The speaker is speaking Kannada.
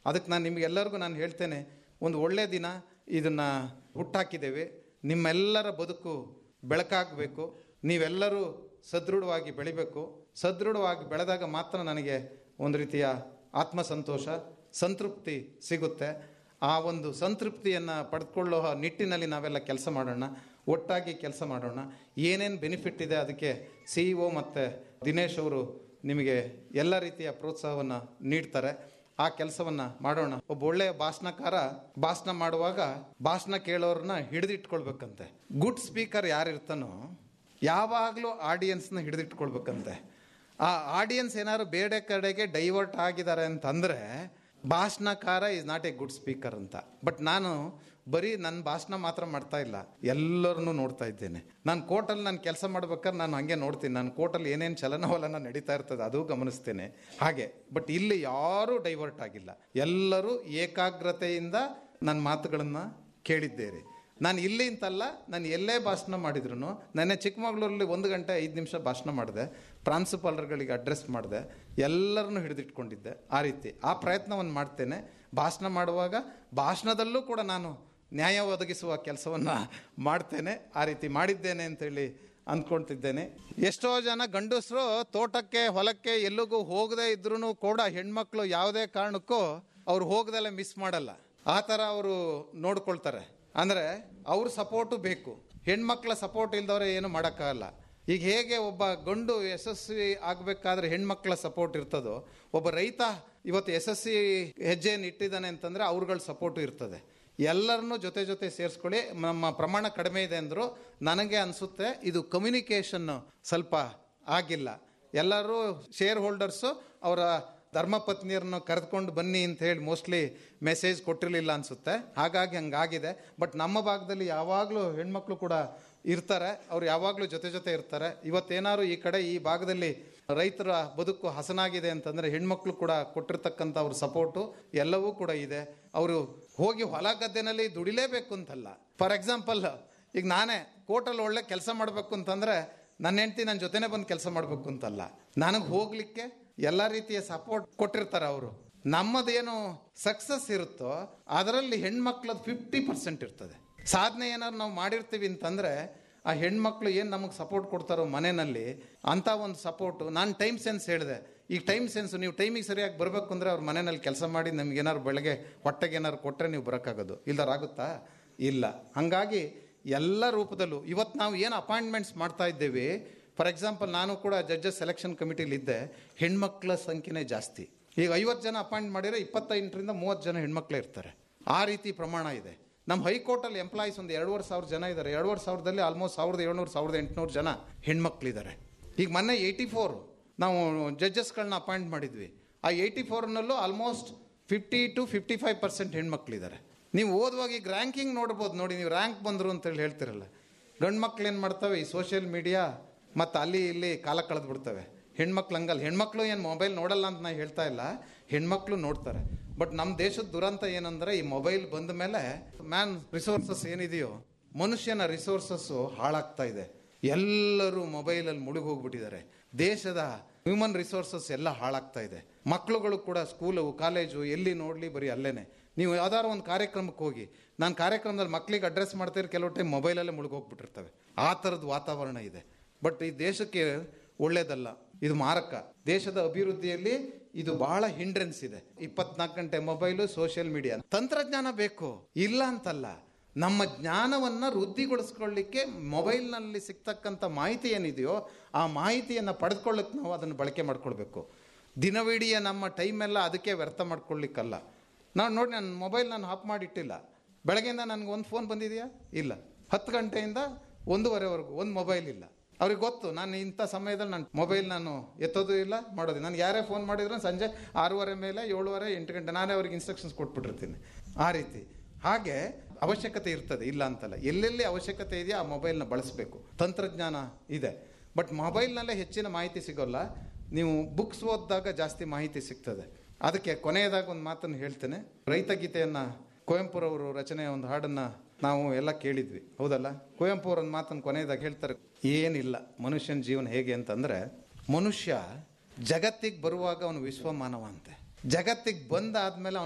ಅದಕ್ಕೆ ನಾನು ನಿಮಗೆಲ್ಲರಿಗೂ ನಾನು ಹೇಳ್ತೇನೆ ಒಂದು ಒಳ್ಳೆಯ ದಿನ ಇದನ್ನು ಹುಟ್ಟಾಕಿದ್ದೇವೆ ನಿಮ್ಮೆಲ್ಲರ ಬದುಕು ಬೆಳಕಾಗಬೇಕು ನೀವೆಲ್ಲರೂ ಸದೃಢವಾಗಿ ಬೆಳಿಬೇಕು ಸದೃಢವಾಗಿ ಬೆಳೆದಾಗ ಮಾತ್ರ ನನಗೆ ಒಂದು ರೀತಿಯ ಆತ್ಮಸಂತೋಷ ಸಂತೃಪ್ತಿ ಸಿಗುತ್ತೆ ಆ ಒಂದು ಸಂತೃಪ್ತಿಯನ್ನು ಪಡೆದುಕೊಳ್ಳೋ ನಿಟ್ಟಿನಲ್ಲಿ ನಾವೆಲ್ಲ ಕೆಲಸ ಮಾಡೋಣ ಒಟ್ಟಾಗಿ ಕೆಲಸ ಮಾಡೋಣ ಏನೇನು ಬೆನಿಫಿಟ್ ಇದೆ ಅದಕ್ಕೆ ಸಿ ಇ ಒ ಮತ್ತು ದಿನೇಶ್ ಅವರು ನಿಮಗೆ ಎಲ್ಲ ರೀತಿಯ ಪ್ರೋತ್ಸಾಹವನ್ನು ನೀಡ್ತಾರೆ ಆ ಕೆಲಸವನ್ನು ಮಾಡೋಣ ಒಬ್ಬ ಒಳ್ಳೆಯ ಭಾಷಣಕಾರ ಭಾಷಣ ಮಾಡುವಾಗ ಭಾಷಣ ಕೇಳೋರನ್ನ ಹಿಡಿದಿಟ್ಕೊಳ್ಬೇಕಂತೆ ಗುಡ್ ಸ್ಪೀಕರ್ ಯಾರಿರ್ತಾನೋ ಯಾವಾಗಲೂ ಆಡಿಯನ್ಸ್ನ ಹಿಡಿದಿಟ್ಕೊಳ್ಬೇಕಂತೆ ಆ ಆಡಿಯನ್ಸ್ ಏನಾದ್ರು ಬೇರೆ ಕಡೆಗೆ ಡೈವರ್ಟ್ ಆಗಿದ್ದಾರೆ ಅಂತಂದರೆ ಭಾಷಣಕಾರ is not a good speaker ಅಂತ ಬಟ್ ನಾನು ಬರೀ ನನ್ನ ಭಾಷಣ ಮಾತ್ರ ಮಾಡ್ತಾ ಇಲ್ಲ ಎಲ್ಲರನ್ನೂ ನೋಡ್ತಾ ಇದ್ದೇನೆ ನಾನು ಕೋರ್ಟಲ್ಲಿ ನಾನು ಕೆಲಸ ಮಾಡ್ಬೇಕಾದ್ರೆ ನಾನು ಹಂಗೆ ನೋಡ್ತೀನಿ ನಾನು ಕೋರ್ಟಲ್ಲಿ ಏನೇನು ಚಲನವಲನ ನಡೀತಾ ಇರ್ತದೆ ಅದು ಗಮನಿಸ್ತೇನೆ ಹಾಗೆ ಬಟ್ ಇಲ್ಲಿ ಯಾರೂ ಡೈವರ್ಟ್ ಆಗಿಲ್ಲ ಎಲ್ಲರೂ ಏಕಾಗ್ರತೆಯಿಂದ ನನ್ನ ಮಾತುಗಳನ್ನು ಕೇಳಿದ್ದೇನೆ ನಾನು ಇಲ್ಲಿ ಅಂತಲ್ಲ ನಾನು ಎಲ್ಲೇ ಭಾಷಣ ಮಾಡಿದ್ರು ನೆನ್ನೆ ಚಿಕ್ಕಮಗಳೂರಲ್ಲಿ ಒಂದು ಗಂಟೆ ಐದು ನಿಮಿಷ ಭಾಷಣ ಮಾಡಿದೆ ಪ್ರಾಂಶುಪಾಲರುಗಳಿಗೆ ಅಡ್ರೆಸ್ ಮಾಡಿದೆ ಎಲ್ಲರನ್ನೂ ಹಿಡಿದಿಟ್ಕೊಂಡಿದ್ದೆ ಆ ರೀತಿ ಆ ಪ್ರಯತ್ನವನ್ನು ಮಾಡ್ತೇನೆ ಭಾಷಣ ಮಾಡುವಾಗ ಭಾಷಣದಲ್ಲೂ ಕೂಡ ನಾನು ನ್ಯಾಯ ಒದಗಿಸುವ ಕೆಲಸವನ್ನು ಮಾಡ್ತೇನೆ ಆ ರೀತಿ ಮಾಡಿದ್ದೇನೆ ಅಂತೇಳಿ ಅಂದ್ಕೊಳ್ತಿದ್ದೇನೆ ಎಷ್ಟೋ ಜನ ಗಂಡಸರು ತೋಟಕ್ಕೆ ಹೊಲಕ್ಕೆ ಎಲ್ಲಿಗೂ ಹೋಗದೇ ಇದ್ರೂ ಕೂಡ ಹೆಣ್ಮಕ್ಳು ಯಾವುದೇ ಕಾರಣಕ್ಕೂ ಅವ್ರು ಹೋಗದಲ್ಲೇ ಮಿಸ್ ಮಾಡಲ್ಲ ಆ ಥರ ಅವರು ನೋಡ್ಕೊಳ್ತಾರೆ ಅಂದರೆ ಅವ್ರ ಸಪೋರ್ಟು ಬೇಕು ಹೆಣ್ಮಕ್ಳ ಸಪೋರ್ಟ್ ಇಲ್ದವ್ರೆ ಏನು ಮಾಡೋಕ್ಕಾಗಲ್ಲ ಈಗ ಹೇಗೆ ಒಬ್ಬ ಗಂಡು ಯಶಸ್ವಿ ಆಗಬೇಕಾದ್ರೆ ಹೆಣ್ಮಕ್ಳ ಸಪೋರ್ಟ್ ಇರ್ತದೋ ಒಬ್ಬ ರೈತ ಇವತ್ತು ಯಶಸ್ವಿ ಹೆಜ್ಜೆಯನ್ನು ಇಟ್ಟಿದ್ದಾನೆ ಅಂತಂದರೆ ಅವ್ರಗಳ ಸಪೋರ್ಟು ಇರ್ತದೆ ಎಲ್ಲರನ್ನೂ ಜೊತೆ ಜೊತೆ ಸೇರಿಸ್ಕೊಳ್ಳಿ ನಮ್ಮ ಪ್ರಮಾಣ ಕಡಿಮೆ ಇದೆ ಅಂದರು ನನಗೆ ಅನಿಸುತ್ತೆ ಇದು ಕಮ್ಯುನಿಕೇಷನ್ ಸ್ವಲ್ಪ ಆಗಿಲ್ಲ ಎಲ್ಲರೂ ಶೇರ್ ಹೋಲ್ಡರ್ಸು ಅವರ ಧರ್ಮಪತ್ನಿಯರನ್ನು ಕರೆದುಕೊಂಡು ಬನ್ನಿ ಅಂತ ಹೇಳಿ ಮೋಸ್ಟ್ಲಿ ಮೆಸೇಜ್ ಕೊಟ್ಟಿರಲಿಲ್ಲ ಅನಿಸುತ್ತೆ ಹಾಗಾಗಿ ಹಂಗಾಗಿದೆ ಬಟ್ ನಮ್ಮ ಭಾಗದಲ್ಲಿ ಯಾವಾಗಲೂ ಹೆಣ್ಮಕ್ಳು ಕೂಡ ಇರ್ತಾರೆ ಅವ್ರು ಯಾವಾಗಲೂ ಜೊತೆ ಜೊತೆ ಇರ್ತಾರೆ ಇವತ್ತೇನಾದ್ರು ಈ ಕಡೆ ಈ ಭಾಗದಲ್ಲಿ ರೈತರ ಬದುಕು ಹಸನಾಗಿದೆ ಅಂತಂದರೆ ಹೆಣ್ಮಕ್ಳು ಕೂಡ ಕೊಟ್ಟಿರ್ತಕ್ಕಂಥ ಅವ್ರ ಸಪೋರ್ಟು ಎಲ್ಲವೂ ಕೂಡ ಇದೆ ಅವರು ಹೋಗಿ ಹೊಲ ಗದ್ದೆನಲ್ಲಿ ದುಡಿಲೇಬೇಕು ಅಂತಲ್ಲ ಫಾರ್ ಎಕ್ಸಾಂಪಲ್ ಈಗ ನಾನೇ ಕೋರ್ಟಲ್ಲಿ ಒಳ್ಳೆ ಕೆಲಸ ಮಾಡಬೇಕು ಅಂತಂದರೆ ನನ್ನ ಹೆಂಡತಿ ನನ್ನ ಜೊತೆನೇ ಬಂದು ಕೆಲಸ ಮಾಡಬೇಕು ಅಂತಲ್ಲ ನನಗೆ ಹೋಗ್ಲಿಕ್ಕೆ ಎಲ್ಲ ರೀತಿಯ ಸಪೋರ್ಟ್ ಕೊಟ್ಟಿರ್ತಾರೆ ಅವರು ನಮ್ಮದೇನು ಸಕ್ಸಸ್ ಇರುತ್ತೋ ಅದರಲ್ಲಿ ಹೆಣ್ಮಕ್ಳದ್ದು ಫಿಫ್ಟಿ ಪರ್ಸೆಂಟ್ ಇರ್ತದೆ ಸಾಧನೆ ಏನಾದ್ರು ನಾವು ಮಾಡಿರ್ತೀವಿ ಅಂತಂದರೆ ಆ ಹೆಣ್ಮಕ್ಳು ಏನು ನಮಗೆ ಸಪೋರ್ಟ್ ಕೊಡ್ತಾರೋ ಮನೆಯಲ್ಲಿ ಅಂಥ ಒಂದು ಸಪೋರ್ಟು ನಾನು ಟೈಮ್ ಸೆನ್ಸ್ ಹೇಳಿದೆ ಈಗ ಟೈಮ್ ಸೆನ್ಸ್ ನೀವು ಟೈಮಿಗೆ ಸರಿಯಾಗಿ ಬರಬೇಕು ಅಂದರೆ ಅವ್ರ ಮನೆಯಲ್ಲಿ ಕೆಲಸ ಮಾಡಿ ನಮ್ಗೆ ಏನಾದ್ರು ಬೆಳಗ್ಗೆ ಹೊಟ್ಟೆಗೆ ಏನಾದ್ರು ಕೊಟ್ಟರೆ ನೀವು ಬರೋಕ್ಕಾಗೋದು ಇಲ್ದಾರಾಗುತ್ತಾ ಇಲ್ಲ ಹಾಗಾಗಿ ಎಲ್ಲ ರೂಪದಲ್ಲೂ ಇವತ್ತು ನಾವು ಏನು ಅಪಾಯಿಂಟ್ಮೆಂಟ್ಸ್ ಮಾಡ್ತಾ ಇದ್ದೇವೆ ಫಾರ್ ಎಕ್ಸಾಂಪಲ್ ನಾನು ಕೂಡ ಜಡ್ಜಸ್ ಸೆಲೆಕ್ಷನ್ ಕಮಿಟಿಲಿದ್ದೆ ಹೆಣ್ಮಕ್ಳ ಸಂಖ್ಯೆನೇ ಜಾಸ್ತಿ ಈಗ ಐವತ್ತು ಜನ ಅಪಾಯಿಂಟ್ ಮಾಡಿದರೆ ಇಪ್ಪತ್ತೈದರಿಂದ ಮೂವತ್ತು ಜನ ಹೆಣ್ಮಕ್ಳೇ ಇರ್ತಾರೆ ಆ ರೀತಿ ಪ್ರಮಾಣ ಇದೆ ನಮ್ಮ ಹೈಕೋರ್ಟಲ್ಲಿ ಎಂಪ್ಲಾಯೀಸ್ ಒಂದು ಎರಡೂವರೆ ಸಾವಿರ ಜನ ಇದ್ದಾರೆ ಎರಡೂವರೆ ಸಾವಿರದಲ್ಲಿ ಆಲ್ಮೋಸ್ಟ್ ಸಾವಿರದ ಏಳ್ನೂರು ಸಾವಿರದ ಎಂಟುನೂರು ಜನ ಹೆಣ್ಮಕ್ಳಿದ್ದಾರೆ ಈಗ ಮೊನ್ನೆ ಏಯ್ಟಿ ಫೋರ್ ನಾವು ಜಡ್ಜಸ್ಗಳನ್ನ ಅಪಾಯಿಂಟ್ ಮಾಡಿದ್ವಿ ಆ ಏಯ್ಟಿ ಫೋರ್ನಲ್ಲೂ almost fifty to fifty five percent ಹೆಣ್ಮಕ್ಳಿದ್ದಾರೆ ನೀವು ಓದುವಾಗ ಈಗ ರ್ಯಾಂಕಿಂಗ್ ನೋಡ್ಬೋದು ನೋಡಿ ನೀವು ರ್ಯಾಂಕ್ ಬಂದರು ಅಂತೇಳಿ ಹೇಳ್ತಿರಲ್ಲ ಗಂಡು ಮಕ್ಳು ಏನು ಮಾಡ್ತವೆ ಈ ಸೋಷಿಯಲ್ ಮೀಡಿಯಾ ಮತ್ತು ಅಲ್ಲಿ ಇಲ್ಲಿ ಕಾಲ ಕಳೆದು ಬಿಡ್ತವೆ ಹೆಣ್ಮಕ್ಳು ಹಂಗಲ್ಲ ಹೆಣ್ಮಕ್ಳು ಏನು ಮೊಬೈಲ್ ನೋಡಲ್ಲ ಅಂತ ನಾನು ಹೇಳ್ತಾ ಇಲ್ಲ ಹೆಣ್ಮಕ್ಳು ನೋಡ್ತಾರೆ ಬಟ್ ನಮ್ಮ ದೇಶದ ದುರಂತ ಏನಂದ್ರೆ ಈ ಮೊಬೈಲ್ ಬಂದ ಮೇಲೆ ಮ್ಯಾನ್ ರಿಸೋರ್ಸಸ್ ಏನಿದೆಯೋ ಮನುಷ್ಯನ ರಿಸೋರ್ಸಸ್ಸು ಹಾಳಾಗ್ತಾ ಇದೆ ಎಲ್ಲರೂ ಮೊಬೈಲಲ್ಲಿ ಮುಳುಗಿ ಹೋಗ್ಬಿಟ್ಟಿದ್ದಾರೆ ದೇಶದ ಹ್ಯೂಮನ್ ರಿಸೋರ್ಸಸ್ ಎಲ್ಲ ಹಾಳಾಗ್ತಾ ಇದೆ ಮಕ್ಕಳುಗಳು ಕೂಡ ಸ್ಕೂಲು ಕಾಲೇಜು ಎಲ್ಲಿ ನೋಡಲಿ ಬರೀ ಅಲ್ಲೇನೆ ನೀವು ಯಾವ್ದಾದ್ರು ಒಂದು ಕಾರ್ಯಕ್ರಮಕ್ಕೆ ಹೋಗಿ ನಾನು ಕಾರ್ಯಕ್ರಮದಲ್ಲಿ ಮಕ್ಕಳಿಗೆ ಅಡ್ರೆಸ್ ಮಾಡ್ತೀರಿ ಕೆಲವು ಟೈಮ್ ಮೊಬೈಲಲ್ಲೇ ಮುಳುಗಿ ಹೋಗ್ಬಿಟ್ಟಿರ್ತವೆ ಆ ಥರದ ವಾತಾವರಣ ಇದೆ ಬಟ್ ಈ ದೇಶಕ್ಕೆ ಒಳ್ಳೇದಲ್ಲ ಇದು ಮಾರಕ ದೇಶದ ಅಭಿವೃದ್ಧಿಯಲ್ಲಿ ಇದು ಬಹಳ ಹಿಂಡ್ರೆನ್ಸ್ ಇದೆ ಇಪ್ಪತ್ನಾಲ್ಕು ಗಂಟೆ ಮೊಬೈಲು ಸೋಷಿಯಲ್ ಮೀಡಿಯಾ ತಂತ್ರಜ್ಞಾನ ಬೇಕು ಇಲ್ಲ ಅಂತಲ್ಲ ನಮ್ಮ ಜ್ಞಾನವನ್ನು ವೃದ್ಧಿಗೊಳಿಸ್ಕೊಳ್ಳಿಕ್ಕೆ ಮೊಬೈಲ್ನಲ್ಲಿ ಸಿಗ್ತಕ್ಕಂಥ ಮಾಹಿತಿ ಏನಿದೆಯೋ ಆ ಮಾಹಿತಿಯನ್ನು ಪಡೆದುಕೊಳ್ಳಕ್ಕೆ ನಾವು ಅದನ್ನು ಬಳಕೆ ಮಾಡ್ಕೊಳ್ಬೇಕು ದಿನವಿಡೀ ನಮ್ಮ ಟೈಮೆಲ್ಲ ಅದಕ್ಕೆ ವ್ಯರ್ಥ ಮಾಡ್ಕೊಳ್ಳಿಕ್ಕಲ್ಲ ನಾನು ನೋಡಿ ನನ್ನ ಮೊಬೈಲ್ ನಾನು ಆಫ್ ಮಾಡಿಟ್ಟಿಲ್ಲ ಬೆಳಗ್ಗೆಯಿಂದ ನನಗೆ ಒಂದು ಫೋನ್ ಬಂದಿದೆಯಾ ಇಲ್ಲ ಹತ್ತು ಗಂಟೆಯಿಂದ ಒಂದೂವರೆವರೆಗೂ ಒಂದು ಮೊಬೈಲ್ ಇಲ್ಲ ಅವ್ರಿಗೆ ಗೊತ್ತು ನಾನು ಇಂಥ ಸಮಯದಲ್ಲಿ ನಾನು ಮೊಬೈಲ್ ನಾನು ಎತ್ತೋದು ಇಲ್ಲ ಮಾಡೋದು ನಾನು ಯಾರೇ ಫೋನ್ ಮಾಡಿದ್ರು ಸಂಜೆ ಆರೂವರೆ ಮೇಲೆ ಏಳುವರೆ ಎಂಟು ಗಂಟೆ ನಾನೇ ಅವ್ರಿಗೆ ಇನ್ಸ್ಟ್ರಕ್ಷನ್ಸ್ ಕೊಟ್ಬಿಟ್ಟಿರ್ತೀನಿ ಆ ರೀತಿ ಹಾಗೆ ಅವಶ್ಯಕತೆ ಇರ್ತದೆ ಇಲ್ಲ ಅಂತಲ್ಲ ಎಲ್ಲೆಲ್ಲಿ ಅವಶ್ಯಕತೆ ಇದೆಯೋ ಆ ಮೊಬೈಲ್ನ ಬಳಸಬೇಕು ತಂತ್ರಜ್ಞಾನ ಇದೆ ಬಟ್ ಮೊಬೈಲ್ನಲ್ಲೇ ಹೆಚ್ಚಿನ ಮಾಹಿತಿ ಸಿಗೋಲ್ಲ ನೀವು ಬುಕ್ಸ್ ಓದಿದಾಗ ಜಾಸ್ತಿ ಮಾಹಿತಿ ಸಿಗ್ತದೆ ಅದಕ್ಕೆ ಕೊನೆಯದಾಗ ಒಂದು ಮಾತನ್ನು ಹೇಳ್ತೇನೆ ರೈತ ಗೀತೆಯನ್ನು ಕುವೆಂಪುರವರು ರಚನೆಯ ಒಂದು ಹಾಡನ್ನು ನಾವು ಎಲ್ಲ ಕೇಳಿದ್ವಿ ಹೌದಲ್ಲ ಕುವೆಂಪು ಅವ್ರ ಒಂದು ಮಾತನ್ನು ಕೊನೆಯದಾಗ ಹೇಳ್ತಾರೆ ಏನಿಲ್ಲ ಮನುಷ್ಯನ ಜೀವನ ಹೇಗೆ ಅಂತಂದರೆ ಮನುಷ್ಯ ಜಗತ್ತಿಗೆ ಬರುವಾಗ ಅವನು ವಿಶ್ವಮಾನವ ಅಂತೆ ಜಗತ್ತಿಗೆ ಬಂದಾದ್ಮೇಲೆ ಅವನು